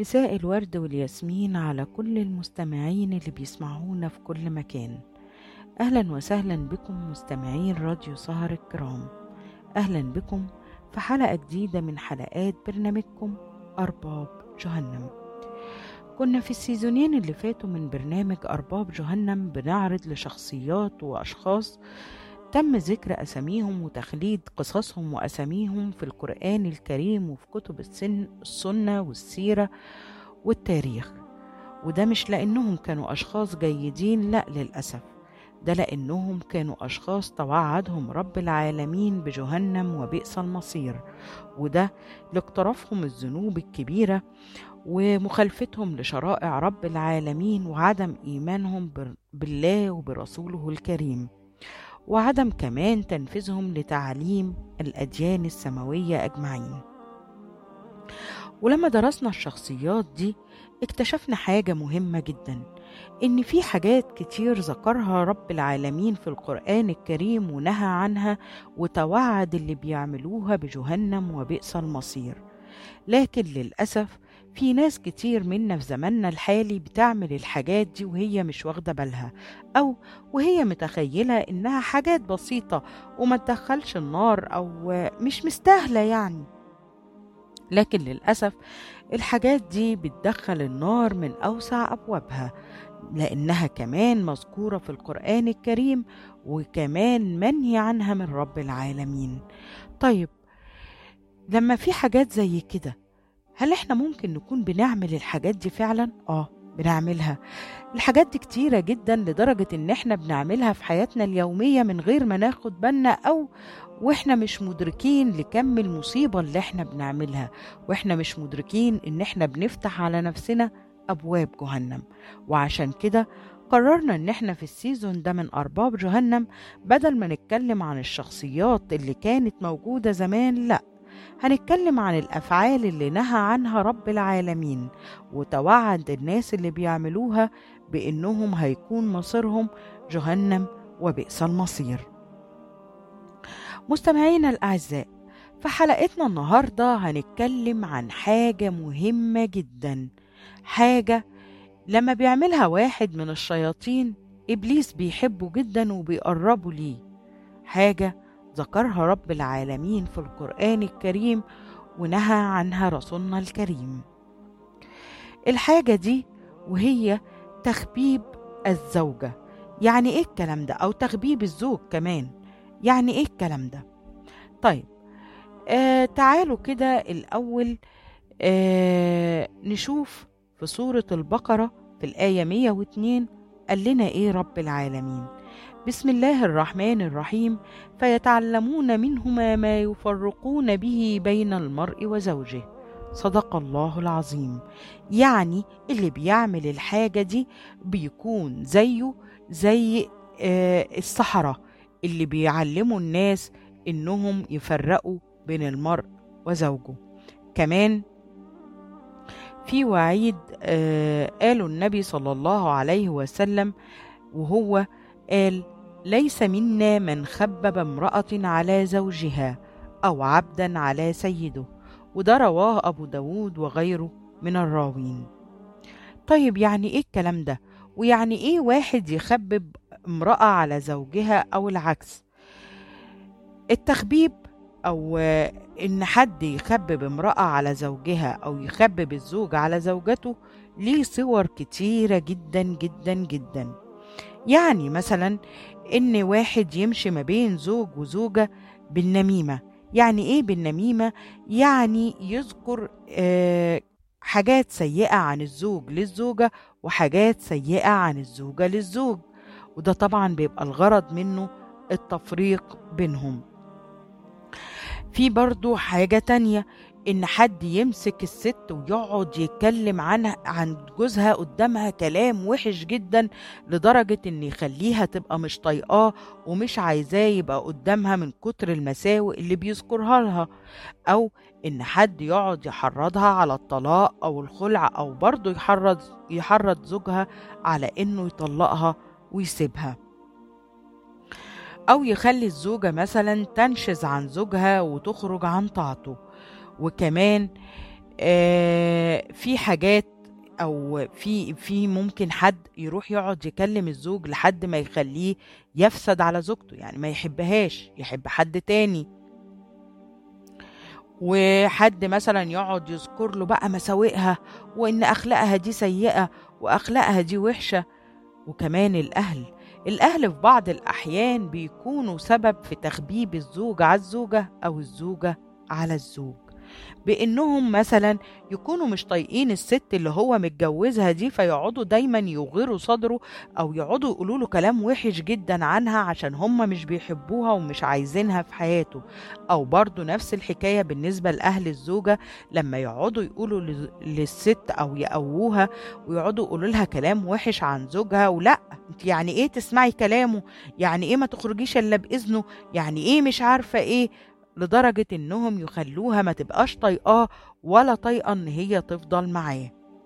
مساء الورد والياسمين على كل المستمعين اللي بيسمعونا في كل مكان أهلا وسهلا بكم مستمعين راديو سهر الكرام أهلا بكم في حلقة جديدة من حلقات برنامجكم أرباب جهنم كنا في السيزونين اللي فاتوا من برنامج أرباب جهنم بنعرض لشخصيات وأشخاص تم ذكر أساميهم وتخليد قصصهم وأساميهم في القرآن الكريم وفي كتب السن السنة والسيرة والتاريخ وده مش لأنهم كانوا أشخاص جيدين لا للأسف ده لأنهم كانوا أشخاص توعدهم رب العالمين بجهنم وبئس المصير وده لاقترافهم الذنوب الكبيرة ومخالفتهم لشرائع رب العالمين وعدم إيمانهم بالله وبرسوله الكريم وعدم كمان تنفيذهم لتعاليم الأديان السماوية أجمعين ولما درسنا الشخصيات دي اكتشفنا حاجة مهمة جدا إن في حاجات كتير ذكرها رب العالمين في القرآن الكريم ونهى عنها وتوعد اللي بيعملوها بجهنم وبئس المصير لكن للأسف في ناس كتير منا في زماننا الحالي بتعمل الحاجات دي وهي مش واخدة بالها أو وهي متخيلة إنها حاجات بسيطة وما تدخلش النار أو مش مستاهلة يعني لكن للأسف الحاجات دي بتدخل النار من أوسع أبوابها لأنها كمان مذكورة في القرآن الكريم وكمان منهي عنها من رب العالمين طيب لما في حاجات زي كده هل احنا ممكن نكون بنعمل الحاجات دي فعلا؟ اه بنعملها الحاجات دي كتيرة جدا لدرجة ان احنا بنعملها في حياتنا اليومية من غير ما ناخد بالنا او واحنا مش مدركين لكم المصيبة اللي احنا بنعملها واحنا مش مدركين ان احنا بنفتح على نفسنا ابواب جهنم وعشان كده قررنا ان احنا في السيزون ده من ارباب جهنم بدل ما نتكلم عن الشخصيات اللي كانت موجودة زمان لأ هنتكلم عن الأفعال اللي نهى عنها رب العالمين وتوعد الناس اللي بيعملوها بإنهم هيكون مصيرهم جهنم وبئس المصير مستمعينا الأعزاء في حلقتنا النهاردة هنتكلم عن حاجة مهمة جدا حاجة لما بيعملها واحد من الشياطين إبليس بيحبه جدا وبيقربه ليه حاجة ذكرها رب العالمين في القرآن الكريم ونهى عنها رسولنا الكريم الحاجة دي وهي تخبيب الزوجة يعني ايه الكلام ده او تخبيب الزوج كمان يعني ايه الكلام ده طيب آه تعالوا كده الاول آه نشوف في سورة البقرة في الآية 102 قال لنا ايه رب العالمين بسم الله الرحمن الرحيم فيتعلمون منهما ما يفرقون به بين المرء وزوجه صدق الله العظيم يعني اللي بيعمل الحاجة دي بيكون زيه زي آه السحرة اللي بيعلموا الناس إنهم يفرقوا بين المرء وزوجه كمان في وعيد آه قاله النبي صلى الله عليه وسلم وهو قال ليس منا من خبب امرأة على زوجها أو عبدا على سيده وده رواه أبو داود وغيره من الراوين طيب يعني إيه الكلام ده؟ ويعني إيه واحد يخبب امرأة على زوجها أو العكس؟ التخبيب أو إن حد يخبب امرأة على زوجها أو يخبب الزوج على زوجته ليه صور كتيرة جدا جدا جدا يعني مثلا ان واحد يمشي ما بين زوج وزوجة بالنميمة يعني ايه بالنميمة يعني يذكر آه حاجات سيئة عن الزوج للزوجة وحاجات سيئة عن الزوجة للزوج وده طبعا بيبقى الغرض منه التفريق بينهم في برضو حاجة تانية إن حد يمسك الست ويقعد يتكلم عنها عن جوزها قدامها كلام وحش جدا لدرجة إن يخليها تبقى مش طايقاه ومش عايزاه يبقى قدامها من كتر المساوئ اللي بيذكرها لها أو إن حد يقعد يحرضها على الطلاق أو الخلع أو برضه يحرض يحرض زوجها على إنه يطلقها ويسيبها أو يخلي الزوجة مثلا تنشز عن زوجها وتخرج عن طاعته وكمان آه في حاجات او في في ممكن حد يروح يقعد يكلم الزوج لحد ما يخليه يفسد على زوجته يعني ما يحبهاش يحب حد تاني وحد مثلا يقعد يذكر له بقى مساوئها وان اخلاقها دي سيئه واخلاقها دي وحشه وكمان الاهل الاهل في بعض الاحيان بيكونوا سبب في تخبيب الزوج على الزوجه او الزوجه على الزوج بانهم مثلا يكونوا مش طايقين الست اللي هو متجوزها دي فيقعدوا دايما يغيروا صدره او يقعدوا يقولوا له كلام وحش جدا عنها عشان هم مش بيحبوها ومش عايزينها في حياته او برضو نفس الحكايه بالنسبه لاهل الزوجه لما يقعدوا يقولوا للست او يقووها ويقعدوا يقولوا لها كلام وحش عن زوجها ولا انت يعني ايه تسمعي كلامه يعني ايه ما تخرجيش الا باذنه يعني ايه مش عارفه ايه لدرجة إنهم يخلوها ما تبقاش طايقاه ولا طايقة إن هي تفضل معاه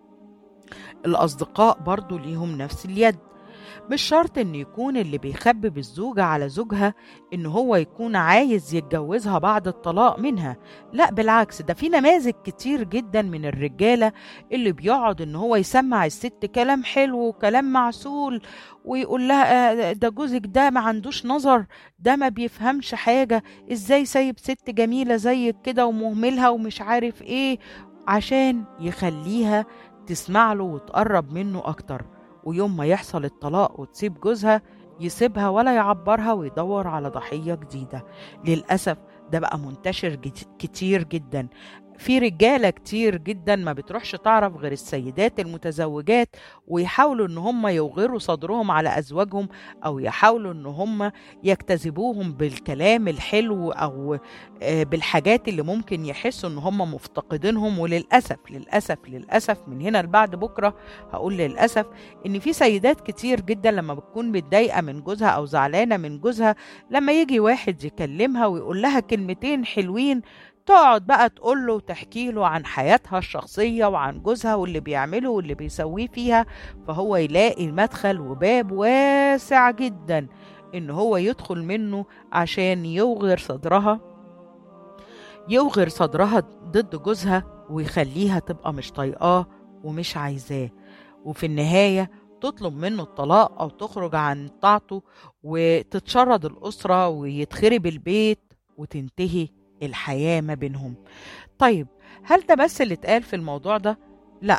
الأصدقاء برضو ليهم نفس اليد مش شرط إن يكون اللي بيخبب الزوجة على زوجها إن هو يكون عايز يتجوزها بعد الطلاق منها لا بالعكس ده في نماذج كتير جدا من الرجالة اللي بيقعد إن هو يسمع الست كلام حلو وكلام معسول ويقول لها ده جوزك ده ما عندوش نظر ده ما بيفهمش حاجة ازاي سايب ست جميلة زيك كده ومهملها ومش عارف ايه عشان يخليها تسمع له وتقرب منه أكتر ويوم ما يحصل الطلاق وتسيب جوزها يسيبها ولا يعبرها ويدور على ضحية جديدة للأسف ده بقى منتشر كتير جدا في رجالة كتير جدا ما بتروحش تعرف غير السيدات المتزوجات ويحاولوا ان هم يوغروا صدرهم على ازواجهم او يحاولوا ان هم يجتذبوهم بالكلام الحلو او بالحاجات اللي ممكن يحسوا ان هم مفتقدينهم وللاسف للاسف للاسف من هنا لبعد بكره هقول للاسف ان في سيدات كتير جدا لما بتكون متضايقه من جوزها او زعلانه من جوزها لما يجي واحد يكلمها ويقول لها كلمتين حلوين تقعد بقى تقول له وتحكي له عن حياتها الشخصية وعن جوزها واللي بيعمله واللي بيسويه فيها فهو يلاقي مدخل وباب واسع جدا إن هو يدخل منه عشان يوغر صدرها يوغر صدرها ضد جوزها ويخليها تبقى مش طايقاه ومش عايزاه وفي النهاية تطلب منه الطلاق أو تخرج عن طاعته وتتشرد الأسرة ويتخرب البيت وتنتهي الحياة ما بينهم طيب هل ده بس اللي اتقال في الموضوع ده؟ لا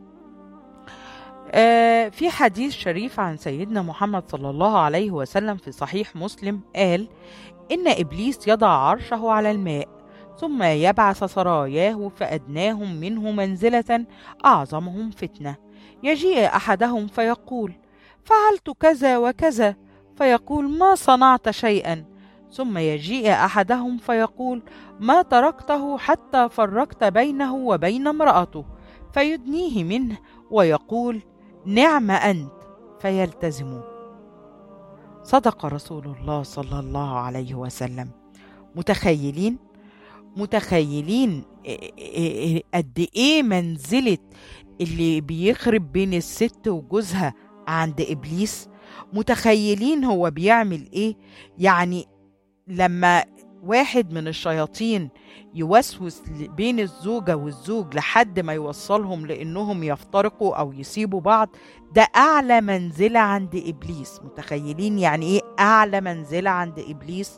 آه في حديث شريف عن سيدنا محمد صلى الله عليه وسلم في صحيح مسلم قال إن إبليس يضع عرشه على الماء ثم يبعث سراياه فأدناهم منه منزلة أعظمهم فتنة يجيء أحدهم فيقول فعلت كذا وكذا فيقول ما صنعت شيئا ثم يجيء احدهم فيقول ما تركته حتى فرقت بينه وبين امراته فيدنيه منه ويقول نعم انت فيلتزم صدق رسول الله صلى الله عليه وسلم متخيلين متخيلين قد ايه منزله اللي بيخرب بين الست وجوزها عند ابليس متخيلين هو بيعمل ايه يعني لما واحد من الشياطين يوسوس بين الزوجة والزوج لحد ما يوصلهم لأنهم يفترقوا أو يسيبوا بعض ده أعلى منزلة عند إبليس متخيلين يعني إيه أعلى منزلة عند إبليس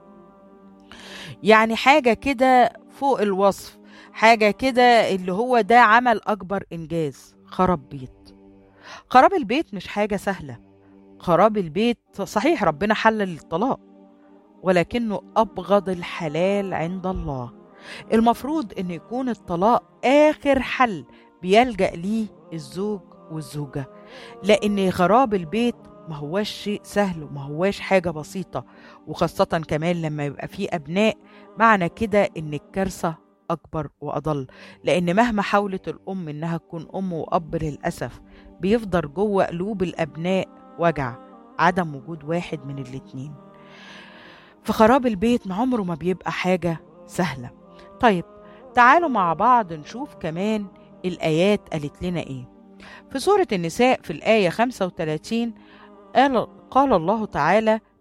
يعني حاجة كده فوق الوصف حاجة كده اللي هو ده عمل أكبر إنجاز خراب بيت خراب البيت مش حاجة سهلة خراب البيت صحيح ربنا حلل الطلاق ولكنه أبغض الحلال عند الله المفروض أن يكون الطلاق آخر حل بيلجأ ليه الزوج والزوجة لأن خراب البيت ما هواش شيء سهل وما هواش حاجة بسيطة وخاصة كمان لما يبقى فيه أبناء معنى كده إن الكارثة أكبر وأضل لأن مهما حاولت الأم إنها تكون أم وأب للأسف بيفضل جوه قلوب الأبناء وجع عدم وجود واحد من الاتنين فخراب البيت عمره ما بيبقى حاجة سهلة طيب تعالوا مع بعض نشوف كمان الآيات قالت لنا إيه في سورة النساء في الآية 35 قال, قال الله تعالى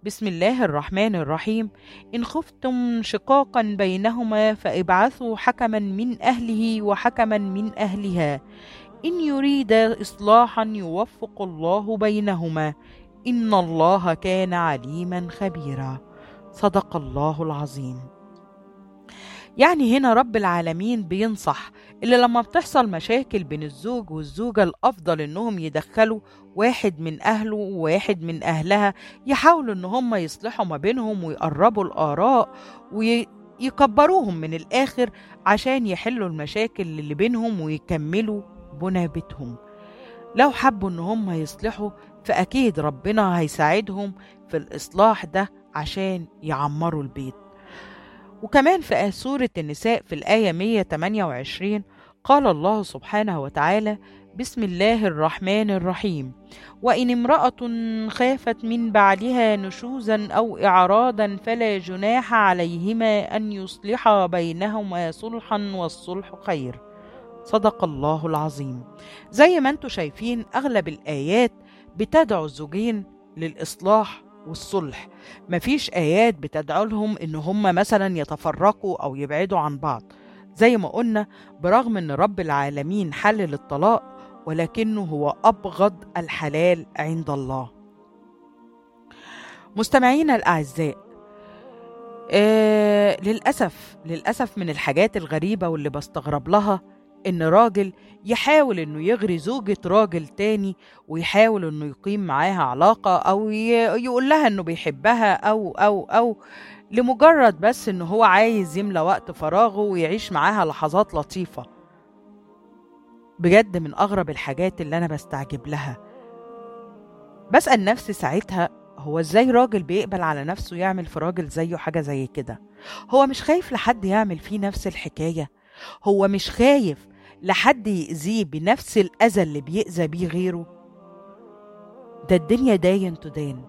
بسم الله الرحمن الرحيم إن خفتم شقاقا بينهما فابعثوا حكما من أهله وحكما من أهلها إن يريد إصلاحا يوفق الله بينهما إن الله كان عليما خبيرا صدق الله العظيم يعني هنا رب العالمين بينصح اللي لما بتحصل مشاكل بين الزوج والزوجة الأفضل إنهم يدخلوا واحد من أهله وواحد من أهلها يحاولوا إن هم يصلحوا ما بينهم ويقربوا الآراء ويكبروهم من الآخر عشان يحلوا المشاكل اللي بينهم ويكملوا بنى بيتهم لو حبوا إن هم يصلحوا فأكيد ربنا هيساعدهم في الإصلاح ده عشان يعمروا البيت وكمان في سورة النساء في الآية 128 قال الله سبحانه وتعالى بسم الله الرحمن الرحيم وإن امرأة خافت من بعلها نشوزا أو إعراضا فلا جناح عليهما أن يصلحا بينهما صلحا والصلح خير صدق الله العظيم زي ما انتم شايفين أغلب الآيات بتدعو الزوجين للإصلاح والصلح مفيش آيات بتدعو لهم إن هم مثلا يتفرقوا أو يبعدوا عن بعض زي ما قلنا برغم إن رب العالمين حلل الطلاق ولكنه هو أبغض الحلال عند الله مستمعينا الأعزاء آه للأسف للأسف من الحاجات الغريبة واللي بستغرب لها إن راجل يحاول إنه يغري زوجة راجل تاني ويحاول إنه يقيم معاها علاقة أو يقول لها إنه بيحبها أو أو أو لمجرد بس إنه هو عايز يملى وقت فراغه ويعيش معاها لحظات لطيفة بجد من أغرب الحاجات اللي أنا بستعجب لها بسأل نفسي ساعتها هو ازاي راجل بيقبل على نفسه يعمل في راجل زيه حاجة زي كده هو مش خايف لحد يعمل فيه نفس الحكاية هو مش خايف لحد يأذيه بنفس الأذى اللي بيأذى بيه غيره ده الدنيا داين تدان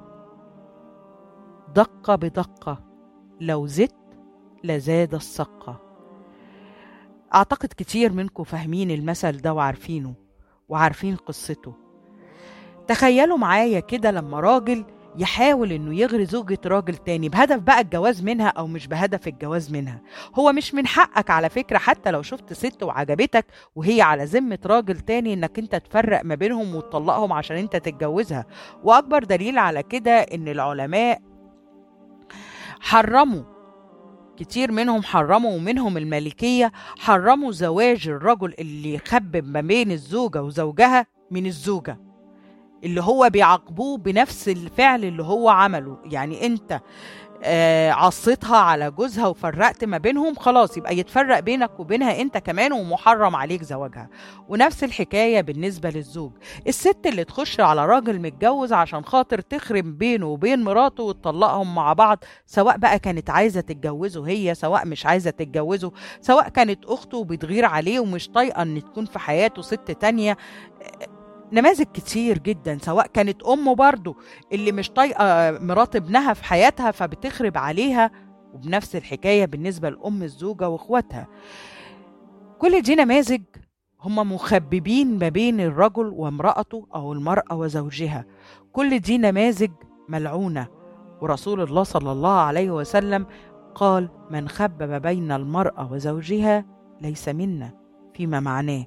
دقة بدقة لو زدت لزاد السقة أعتقد كتير منكم فاهمين المثل ده وعارفينه وعارفين قصته تخيلوا معايا كده لما راجل يحاول انه يغري زوجة راجل تاني بهدف بقى الجواز منها او مش بهدف الجواز منها هو مش من حقك على فكرة حتى لو شفت ست وعجبتك وهي على ذمة راجل تاني انك انت تفرق ما بينهم وتطلقهم عشان انت تتجوزها واكبر دليل على كده ان العلماء حرموا كتير منهم حرموا ومنهم المالكية حرموا زواج الرجل اللي يخبب ما بين الزوجة وزوجها من الزوجة اللي هو بيعاقبوه بنفس الفعل اللي هو عمله يعني انت آه عصيتها على جوزها وفرقت ما بينهم خلاص يبقى يتفرق بينك وبينها انت كمان ومحرم عليك زواجها ونفس الحكاية بالنسبة للزوج الست اللي تخش على راجل متجوز عشان خاطر تخرم بينه وبين مراته وتطلقهم مع بعض سواء بقى كانت عايزة تتجوزه هي سواء مش عايزة تتجوزه سواء كانت أخته وبتغير عليه ومش طايقة إن تكون في حياته ست تانية نماذج كتير جدا سواء كانت امه برضه اللي مش طايقه مرات ابنها في حياتها فبتخرب عليها وبنفس الحكايه بالنسبه لام الزوجه واخواتها كل دي نماذج هم مخببين ما بين الرجل وامرأته أو المرأة وزوجها كل دي نماذج ملعونة ورسول الله صلى الله عليه وسلم قال من خبب بين المرأة وزوجها ليس منا فيما معناه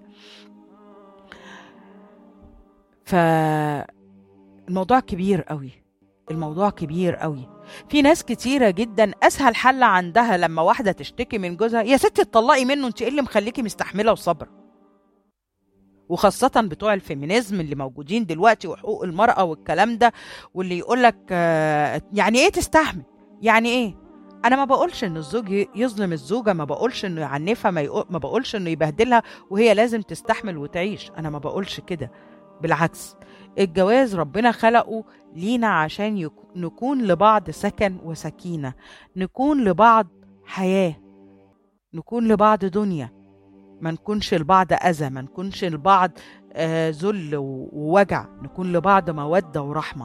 فالموضوع كبير قوي الموضوع كبير قوي في ناس كتيرة جدا أسهل حل عندها لما واحدة تشتكي من جوزها يا ستي اتطلقي منه انت ايه اللي مخليكي مستحملة وصبر وخاصة بتوع الفيمينيزم اللي موجودين دلوقتي وحقوق المرأة والكلام ده واللي يقولك يعني ايه تستحمل يعني ايه انا ما بقولش ان الزوج يظلم الزوجه ما بقولش انه يعنفها ما, يقول ما بقولش انه يبهدلها وهي لازم تستحمل وتعيش انا ما بقولش كده بالعكس الجواز ربنا خلقه لينا عشان نكون لبعض سكن وسكينة نكون لبعض حياة نكون لبعض دنيا ما نكونش لبعض أذى ما نكونش لبعض آه ذل ووجع نكون لبعض مودة ورحمة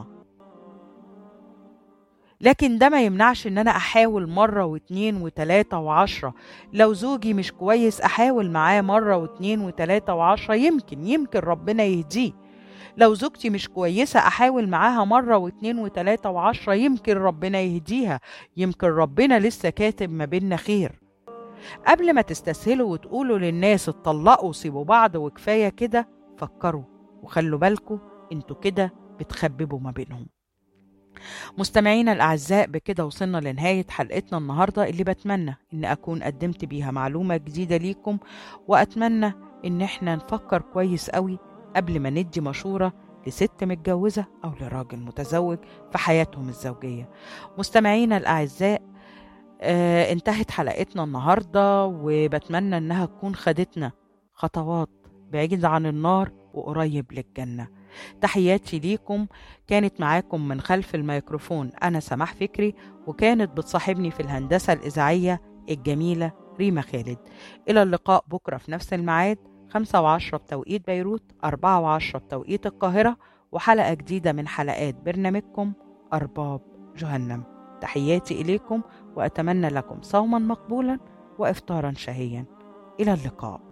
لكن ده ما يمنعش ان انا احاول مرة واتنين وتلاتة وعشرة لو زوجي مش كويس احاول معاه مرة واتنين وتلاتة وعشرة يمكن يمكن ربنا يهديه لو زوجتي مش كويسة أحاول معاها مرة واتنين وتلاتة وعشرة يمكن ربنا يهديها يمكن ربنا لسه كاتب ما بيننا خير قبل ما تستسهلوا وتقولوا للناس اتطلقوا وسيبوا بعض وكفاية كده فكروا وخلوا بالكوا انتوا كده بتخببوا ما بينهم مستمعينا الأعزاء بكده وصلنا لنهاية حلقتنا النهاردة اللي بتمنى إن أكون قدمت بيها معلومة جديدة ليكم وأتمنى إن إحنا نفكر كويس قوي قبل ما ندي مشورة لست متجوزة أو لراجل متزوج في حياتهم الزوجية مستمعينا الأعزاء آه انتهت حلقتنا النهاردة وبتمنى إنها تكون خدتنا خطوات بعيد عن النار وقريب للجنة تحياتي ليكم كانت معاكم من خلف الميكروفون أنا سماح فكري وكانت بتصاحبني في الهندسة الإذاعية الجميلة ريما خالد إلى اللقاء بكرة في نفس الميعاد خمسة وعشرة بتوقيت بيروت أربعة وعشرة بتوقيت القاهرة وحلقة جديدة من حلقات برنامجكم أرباب جهنم تحياتي إليكم وأتمنى لكم صوما مقبولا وإفطارا شهيا إلى اللقاء